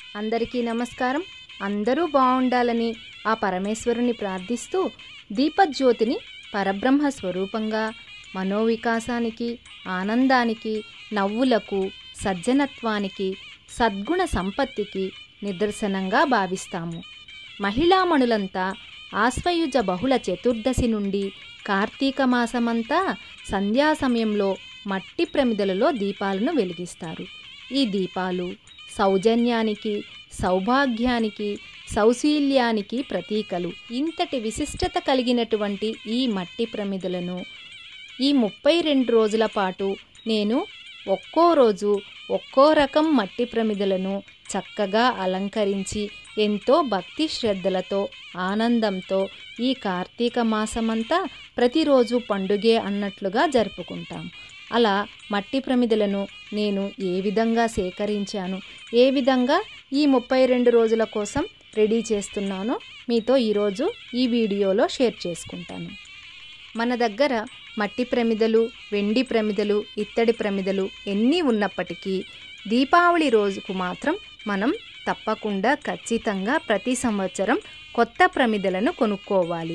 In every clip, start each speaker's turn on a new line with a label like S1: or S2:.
S1: అందరికీ నమస్కారం అందరూ బాగుండాలని ఆ పరమేశ్వరుని ప్రార్థిస్తూ దీపజ్యోతిని పరబ్రహ్మ స్వరూపంగా మనోవికాసానికి ఆనందానికి నవ్వులకు సజ్జనత్వానికి సద్గుణ సంపత్తికి నిదర్శనంగా భావిస్తాము మహిళామణులంతా ఆశ్వయుజ బహుళ చతుర్దశి నుండి కార్తీక మాసమంతా సంధ్యా సమయంలో మట్టి ప్రమిదలలో దీపాలను వెలిగిస్తారు ఈ దీపాలు సౌజన్యానికి సౌభాగ్యానికి సౌశీల్యానికి ప్రతీకలు ఇంతటి విశిష్టత కలిగినటువంటి ఈ మట్టి ప్రమిదలను ఈ ముప్పై రెండు రోజుల పాటు నేను ఒక్కో రోజు ఒక్కో రకం మట్టి ప్రమిదలను చక్కగా అలంకరించి ఎంతో భక్తి శ్రద్ధలతో ఆనందంతో ఈ కార్తీక మాసమంతా ప్రతిరోజు పండుగే అన్నట్లుగా జరుపుకుంటాం అలా మట్టి ప్రమిదలను నేను ఏ విధంగా సేకరించాను ఏ విధంగా ఈ ముప్పై రెండు రోజుల కోసం రెడీ చేస్తున్నానో మీతో ఈరోజు ఈ వీడియోలో షేర్ చేసుకుంటాను మన దగ్గర మట్టి ప్రమిదలు వెండి ప్రమిదలు ఇత్తడి ప్రమిదలు ఎన్ని ఉన్నప్పటికీ దీపావళి రోజుకు మాత్రం మనం తప్పకుండా ఖచ్చితంగా ప్రతి సంవత్సరం కొత్త ప్రమిదలను కొనుక్కోవాలి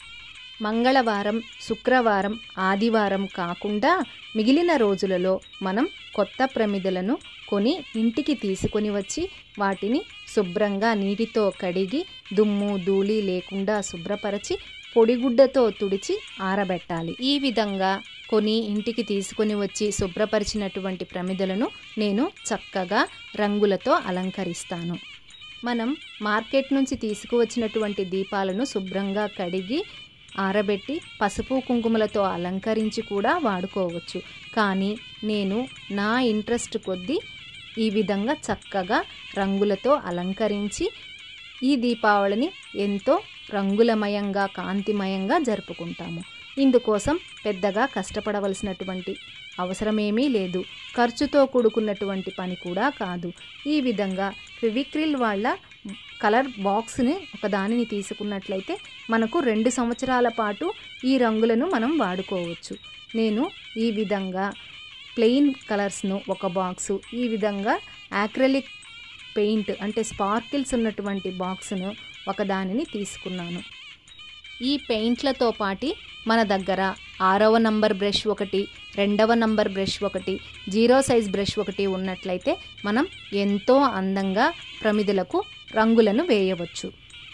S1: మంగళవారం శుక్రవారం ఆదివారం కాకుండా మిగిలిన రోజులలో మనం కొత్త ప్రమిదలను కొని ఇంటికి తీసుకొని వచ్చి వాటిని శుభ్రంగా నీటితో కడిగి దుమ్ము ధూళి లేకుండా శుభ్రపరచి పొడిగుడ్డతో తుడిచి ఆరబెట్టాలి ఈ విధంగా కొని ఇంటికి తీసుకొని వచ్చి శుభ్రపరిచినటువంటి ప్రమిదలను నేను చక్కగా రంగులతో అలంకరిస్తాను మనం మార్కెట్ నుంచి తీసుకువచ్చినటువంటి దీపాలను శుభ్రంగా కడిగి ఆరబెట్టి పసుపు కుంకుమలతో అలంకరించి కూడా వాడుకోవచ్చు కానీ నేను నా ఇంట్రెస్ట్ కొద్దీ ఈ విధంగా చక్కగా రంగులతో అలంకరించి ఈ దీపావళిని ఎంతో రంగులమయంగా కాంతిమయంగా జరుపుకుంటాము ఇందుకోసం పెద్దగా కష్టపడవలసినటువంటి అవసరమేమీ లేదు ఖర్చుతో కూడుకున్నటువంటి పని కూడా కాదు ఈ విధంగా ఫెవిక్రిల్ వాళ్ళ కలర్ బాక్స్ని ఒక దానిని తీసుకున్నట్లయితే మనకు రెండు సంవత్సరాల పాటు ఈ రంగులను మనం వాడుకోవచ్చు నేను ఈ విధంగా ప్లెయిన్ కలర్స్ను ఒక బాక్సు ఈ విధంగా యాక్రలిక్ పెయింట్ అంటే స్పార్కిల్స్ ఉన్నటువంటి బాక్స్ను ఒక దానిని తీసుకున్నాను ఈ పెయింట్లతో పాటి మన దగ్గర ఆరవ నంబర్ బ్రష్ ఒకటి రెండవ నంబర్ బ్రష్ ఒకటి జీరో సైజ్ బ్రష్ ఒకటి ఉన్నట్లయితే మనం ఎంతో అందంగా ప్రమిదలకు రంగులను వేయవచ్చు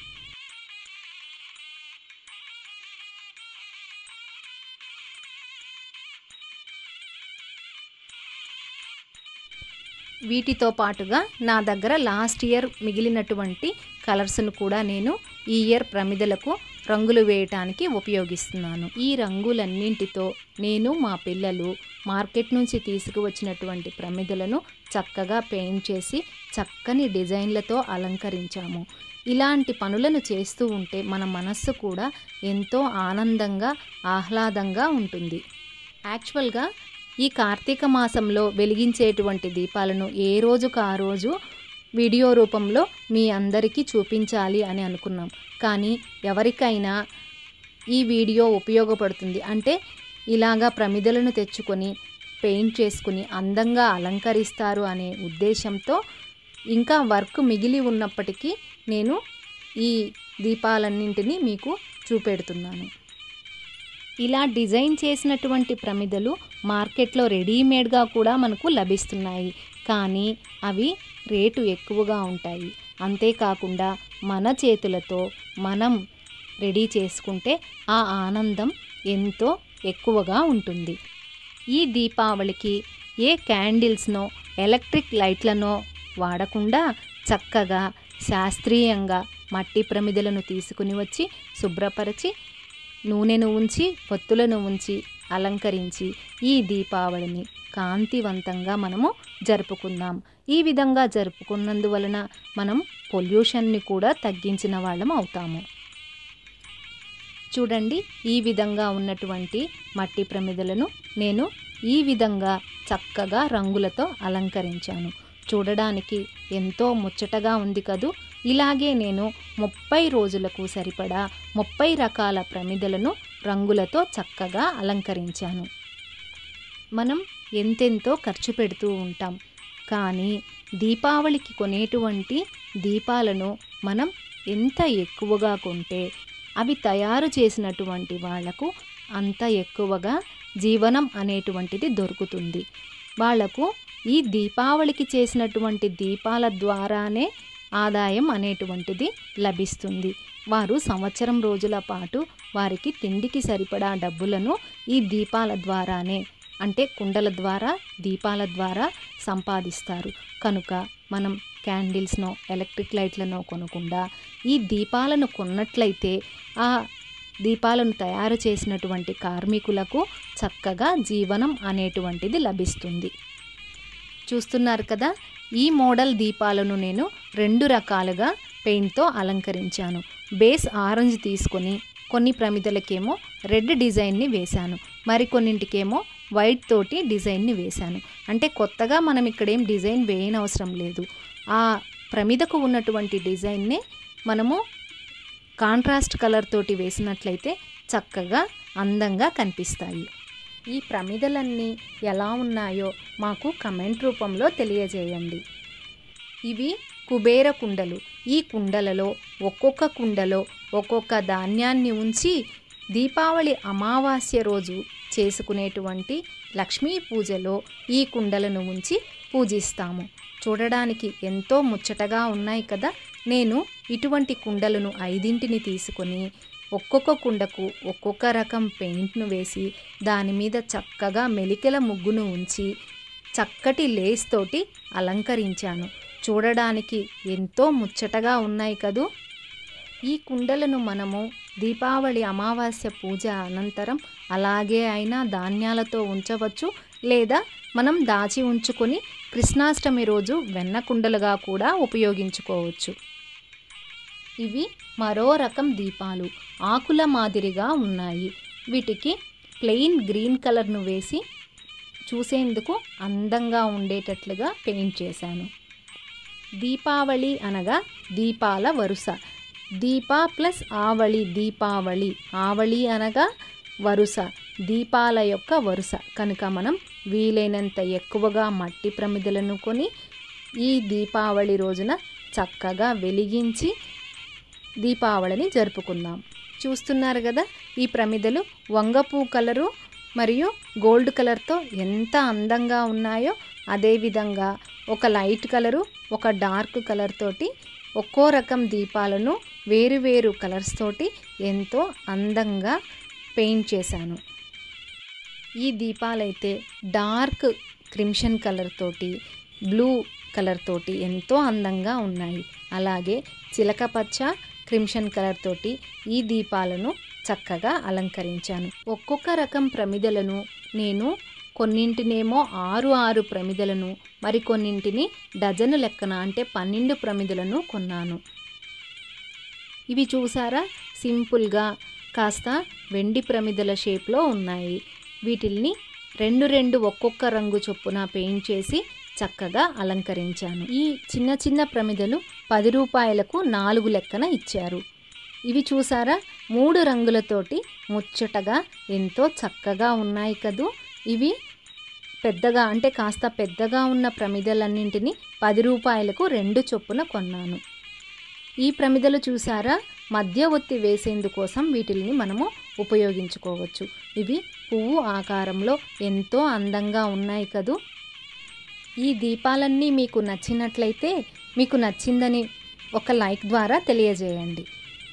S1: వీటితో పాటుగా నా దగ్గర లాస్ట్ ఇయర్ మిగిలినటువంటి కలర్స్ను కూడా నేను ఈ ఇయర్ ప్రమిదలకు రంగులు వేయటానికి ఉపయోగిస్తున్నాను ఈ రంగులన్నింటితో నేను మా పిల్లలు మార్కెట్ నుంచి తీసుకువచ్చినటువంటి ప్రమిదలను చక్కగా పెయింట్ చేసి చక్కని డిజైన్లతో అలంకరించాము ఇలాంటి పనులను చేస్తూ ఉంటే మన మనస్సు కూడా ఎంతో ఆనందంగా ఆహ్లాదంగా ఉంటుంది యాక్చువల్గా ఈ కార్తీక మాసంలో వెలిగించేటువంటి దీపాలను ఏ రోజుకు ఆ రోజు వీడియో రూపంలో మీ అందరికీ చూపించాలి అని అనుకున్నాం కానీ ఎవరికైనా ఈ వీడియో ఉపయోగపడుతుంది అంటే ఇలాగా ప్రమిదలను తెచ్చుకొని పెయింట్ చేసుకుని అందంగా అలంకరిస్తారు అనే ఉద్దేశంతో ఇంకా వర్క్ మిగిలి ఉన్నప్పటికీ నేను ఈ దీపాలన్నింటినీ మీకు చూపెడుతున్నాను ఇలా డిజైన్ చేసినటువంటి ప్రమిదలు మార్కెట్లో రెడీమేడ్గా కూడా మనకు లభిస్తున్నాయి కానీ అవి రేటు ఎక్కువగా ఉంటాయి అంతేకాకుండా మన చేతులతో మనం రెడీ చేసుకుంటే ఆ ఆనందం ఎంతో ఎక్కువగా ఉంటుంది ఈ దీపావళికి ఏ క్యాండిల్స్నో ఎలక్ట్రిక్ లైట్లనో వాడకుండా చక్కగా శాస్త్రీయంగా మట్టి ప్రమిదలను తీసుకుని వచ్చి శుభ్రపరిచి నూనెను ఉంచి పొత్తులను ఉంచి అలంకరించి ఈ దీపావళిని కాంతివంతంగా మనము జరుపుకుందాం ఈ విధంగా జరుపుకున్నందువలన మనం పొల్యూషన్ని కూడా తగ్గించిన వాళ్ళం అవుతాము చూడండి ఈ విధంగా ఉన్నటువంటి మట్టి ప్రమిదలను నేను ఈ విధంగా చక్కగా రంగులతో అలంకరించాను చూడడానికి ఎంతో ముచ్చటగా ఉంది కదూ ఇలాగే నేను ముప్పై రోజులకు సరిపడా ముప్పై రకాల ప్రమిదలను రంగులతో చక్కగా అలంకరించాను మనం ఎంతెంతో ఖర్చు పెడుతూ ఉంటాం కానీ దీపావళికి కొనేటువంటి దీపాలను మనం ఎంత ఎక్కువగా కొంటే అవి తయారు చేసినటువంటి వాళ్లకు అంత ఎక్కువగా జీవనం అనేటువంటిది దొరుకుతుంది వాళ్లకు ఈ దీపావళికి చేసినటువంటి దీపాల ద్వారానే ఆదాయం అనేటువంటిది లభిస్తుంది వారు సంవత్సరం రోజుల పాటు వారికి తిండికి సరిపడా డబ్బులను ఈ దీపాల ద్వారానే అంటే కుండల ద్వారా దీపాల ద్వారా సంపాదిస్తారు కనుక మనం క్యాండిల్స్నో ఎలక్ట్రిక్ లైట్లనో కొనకుండా ఈ దీపాలను కొన్నట్లయితే ఆ దీపాలను తయారు చేసినటువంటి కార్మికులకు చక్కగా జీవనం అనేటువంటిది లభిస్తుంది చూస్తున్నారు కదా ఈ మోడల్ దీపాలను నేను రెండు రకాలుగా పెయింట్తో అలంకరించాను బేస్ ఆరెంజ్ తీసుకొని కొన్ని ప్రమిదలకేమో రెడ్ డిజైన్ని వేశాను మరికొన్నింటికేమో వైట్ తోటి డిజైన్ని వేశాను అంటే కొత్తగా మనం ఇక్కడ ఏం డిజైన్ వేయనవసరం లేదు ఆ ప్రమిదకు ఉన్నటువంటి డిజైన్నే మనము కాంట్రాస్ట్ కలర్ తోటి వేసినట్లయితే చక్కగా అందంగా కనిపిస్తాయి ఈ ప్రమిదలన్నీ ఎలా ఉన్నాయో మాకు కమెంట్ రూపంలో తెలియజేయండి ఇవి కుబేర కుండలు ఈ కుండలలో ఒక్కొక్క కుండలో ఒక్కొక్క ధాన్యాన్ని ఉంచి దీపావళి అమావాస్య రోజు చేసుకునేటువంటి లక్ష్మీ పూజలో ఈ కుండలను ఉంచి పూజిస్తాము చూడడానికి ఎంతో ముచ్చటగా ఉన్నాయి కదా నేను ఇటువంటి కుండలను ఐదింటిని తీసుకొని ఒక్కొక్క కుండకు ఒక్కొక్క రకం పెయింట్ను వేసి దాని మీద చక్కగా మెలికల ముగ్గును ఉంచి చక్కటి లేస్ తోటి అలంకరించాను చూడడానికి ఎంతో ముచ్చటగా ఉన్నాయి కదూ ఈ కుండలను మనము దీపావళి అమావాస్య పూజ అనంతరం అలాగే అయినా ధాన్యాలతో ఉంచవచ్చు లేదా మనం దాచి ఉంచుకొని కృష్ణాష్టమి రోజు వెన్న కుండలుగా కూడా ఉపయోగించుకోవచ్చు ఇవి మరో రకం దీపాలు ఆకుల మాదిరిగా ఉన్నాయి వీటికి ప్లెయిన్ గ్రీన్ కలర్ను వేసి చూసేందుకు అందంగా ఉండేటట్లుగా పెయింట్ చేశాను దీపావళి అనగా దీపాల వరుస దీప ప్లస్ ఆవళి దీపావళి ఆవళి అనగా వరుస దీపాల యొక్క వరుస కనుక మనం వీలైనంత ఎక్కువగా మట్టి ప్రమిదలను కొని ఈ దీపావళి రోజున చక్కగా వెలిగించి దీపావళిని జరుపుకుందాం చూస్తున్నారు కదా ఈ ప్రమిదలు వంగపూ కలరు మరియు గోల్డ్ కలర్తో ఎంత అందంగా ఉన్నాయో అదేవిధంగా ఒక లైట్ కలరు ఒక డార్క్ కలర్ తోటి ఒక్కో రకం దీపాలను వేరు వేరు కలర్స్ తోటి ఎంతో అందంగా పెయింట్ చేశాను ఈ దీపాలైతే డార్క్ క్రిమ్షన్ కలర్ తోటి బ్లూ కలర్ తోటి ఎంతో అందంగా ఉన్నాయి అలాగే చిలక పచ్చ క్రిమ్షన్ కలర్ తోటి ఈ దీపాలను చక్కగా అలంకరించాను ఒక్కొక్క రకం ప్రమిదలను నేను కొన్నింటినేమో ఆరు ఆరు ప్రమిదలను మరికొన్నింటిని డజను లెక్కన అంటే పన్నెండు ప్రమిదలను కొన్నాను ఇవి చూసారా సింపుల్గా కాస్త వెండి ప్రమిదల షేప్లో ఉన్నాయి వీటిల్ని రెండు రెండు ఒక్కొక్క రంగు చొప్పున పెయింట్ చేసి చక్కగా అలంకరించాను ఈ చిన్న చిన్న ప్రమిదలు పది రూపాయలకు నాలుగు లెక్కన ఇచ్చారు ఇవి చూసారా మూడు రంగులతోటి ముచ్చటగా ఎంతో చక్కగా ఉన్నాయి కదూ ఇవి పెద్దగా అంటే కాస్త పెద్దగా ఉన్న ప్రమిదలన్నింటినీ పది రూపాయలకు రెండు చొప్పున కొన్నాను ఈ ప్రమిదలు చూసారా మధ్య ఒత్తి వేసేందుకోసం వీటిని మనము ఉపయోగించుకోవచ్చు ఇవి పువ్వు ఆకారంలో ఎంతో అందంగా ఉన్నాయి కదూ ఈ దీపాలన్నీ మీకు నచ్చినట్లయితే మీకు నచ్చిందని ఒక లైక్ ద్వారా తెలియజేయండి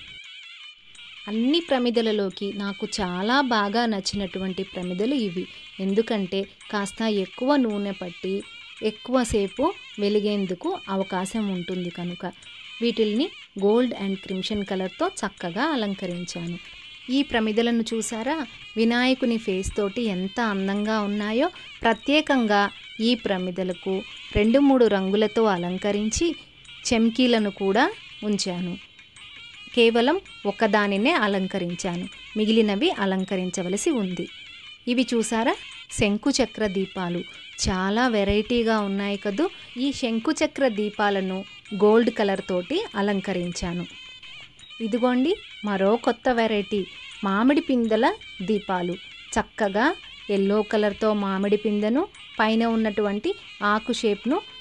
S1: అన్ని ప్రమిదలలోకి నాకు చాలా బాగా నచ్చినటువంటి ప్రమిదలు ఇవి ఎందుకంటే కాస్త ఎక్కువ నూనె పట్టి ఎక్కువసేపు వెలిగేందుకు అవకాశం ఉంటుంది కనుక వీటిల్ని గోల్డ్ అండ్ క్రిమ్షన్ కలర్తో చక్కగా అలంకరించాను ఈ ప్రమిదలను చూసారా వినాయకుని ఫేస్ తోటి ఎంత అందంగా ఉన్నాయో ప్రత్యేకంగా ఈ ప్రమిదలకు రెండు మూడు రంగులతో అలంకరించి చెమ్కీలను కూడా ఉంచాను కేవలం ఒకదానినే అలంకరించాను మిగిలినవి అలంకరించవలసి ఉంది ఇవి చూసారా శంకుచక్ర దీపాలు చాలా వెరైటీగా ఉన్నాయి కదూ ఈ శంకుచక్ర దీపాలను గోల్డ్ కలర్ తోటి అలంకరించాను ఇదిగోండి మరో కొత్త వెరైటీ మామిడి పిందెల దీపాలు చక్కగా ఎల్లో కలర్తో మామిడి పిందెను పైన ఉన్నటువంటి ఆకు షేప్ను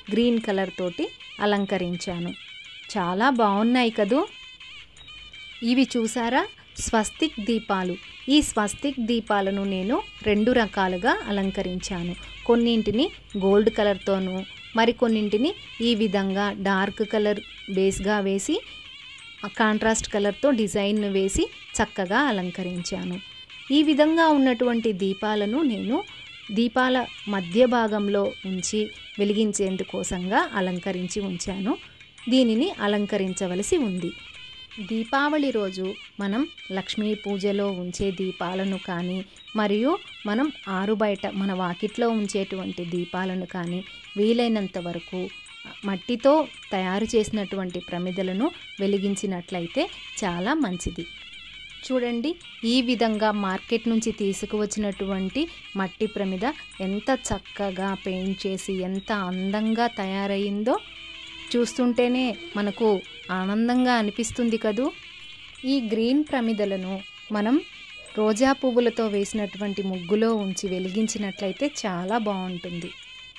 S1: గ్రీన్ కలర్ తోటి అలంకరించాను చాలా బాగున్నాయి కదూ ఇవి చూసారా స్వస్తిక్ దీపాలు ఈ స్వస్తిక్ దీపాలను నేను రెండు రకాలుగా అలంకరించాను కొన్నింటిని గోల్డ్ కలర్తోనూ మరికొన్నింటిని ఈ విధంగా డార్క్ కలర్ బేస్గా వేసి కాంట్రాస్ట్ కలర్తో డిజైన్ వేసి చక్కగా అలంకరించాను ఈ విధంగా ఉన్నటువంటి దీపాలను నేను దీపాల మధ్య భాగంలో ఉంచి వెలిగించేందుకోసంగా అలంకరించి ఉంచాను దీనిని అలంకరించవలసి ఉంది దీపావళి రోజు మనం లక్ష్మీ పూజలో ఉంచే దీపాలను కానీ మరియు మనం ఆరు బయట మన వాకిట్లో ఉంచేటువంటి దీపాలను కానీ వీలైనంత వరకు మట్టితో తయారు చేసినటువంటి ప్రమిదలను వెలిగించినట్లయితే చాలా మంచిది చూడండి ఈ విధంగా మార్కెట్ నుంచి తీసుకువచ్చినటువంటి మట్టి ప్రమిద ఎంత చక్కగా పెయింట్ చేసి ఎంత అందంగా తయారయ్యిందో చూస్తుంటేనే మనకు ఆనందంగా అనిపిస్తుంది కదూ ఈ గ్రీన్ ప్రమిదలను మనం రోజా పువ్వులతో వేసినటువంటి ముగ్గులో ఉంచి వెలిగించినట్లయితే చాలా బాగుంటుంది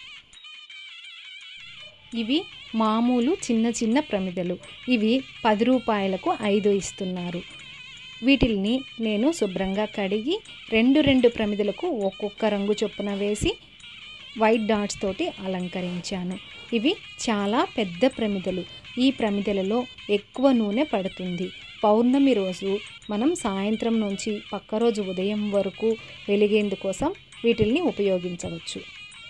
S1: ఇవి మామూలు చిన్న చిన్న ప్రమిదలు ఇవి పది రూపాయలకు ఐదు ఇస్తున్నారు వీటిల్ని నేను శుభ్రంగా కడిగి రెండు రెండు ప్రమిదలకు ఒక్కొక్క రంగు చొప్పున వేసి వైట్ డాట్స్ తోటి అలంకరించాను ఇవి చాలా పెద్ద ప్రమిదలు ఈ ప్రమిదలలో ఎక్కువ నూనె పడుతుంది పౌర్ణమి రోజు మనం సాయంత్రం నుంచి పక్క రోజు ఉదయం వరకు వెలిగేందుకోసం వీటిల్ని ఉపయోగించవచ్చు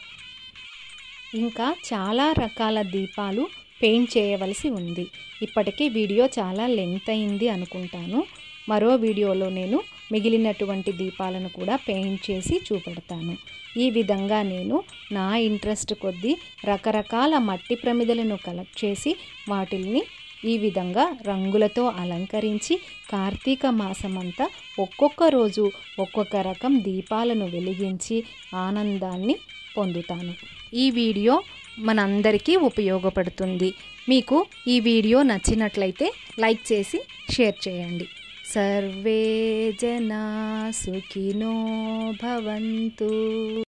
S1: ఇంకా చాలా రకాల దీపాలు పెయింట్ చేయవలసి ఉంది ఇప్పటికీ వీడియో చాలా లెంత్ అయింది అనుకుంటాను మరో వీడియోలో నేను మిగిలినటువంటి దీపాలను కూడా పెయింట్ చేసి చూపెడతాను ఈ విధంగా నేను నా ఇంట్రెస్ట్ కొద్దీ రకరకాల మట్టి ప్రమిదలను కలెక్ట్ చేసి వాటిల్ని ఈ విధంగా రంగులతో అలంకరించి కార్తీక మాసమంతా ఒక్కొక్క రోజు ఒక్కొక్క రకం దీపాలను వెలిగించి ఆనందాన్ని పొందుతాను ఈ వీడియో మనందరికీ ఉపయోగపడుతుంది మీకు ఈ వీడియో నచ్చినట్లయితే లైక్ చేసి షేర్ చేయండి సర్వే జనా సుఖినో భవంతు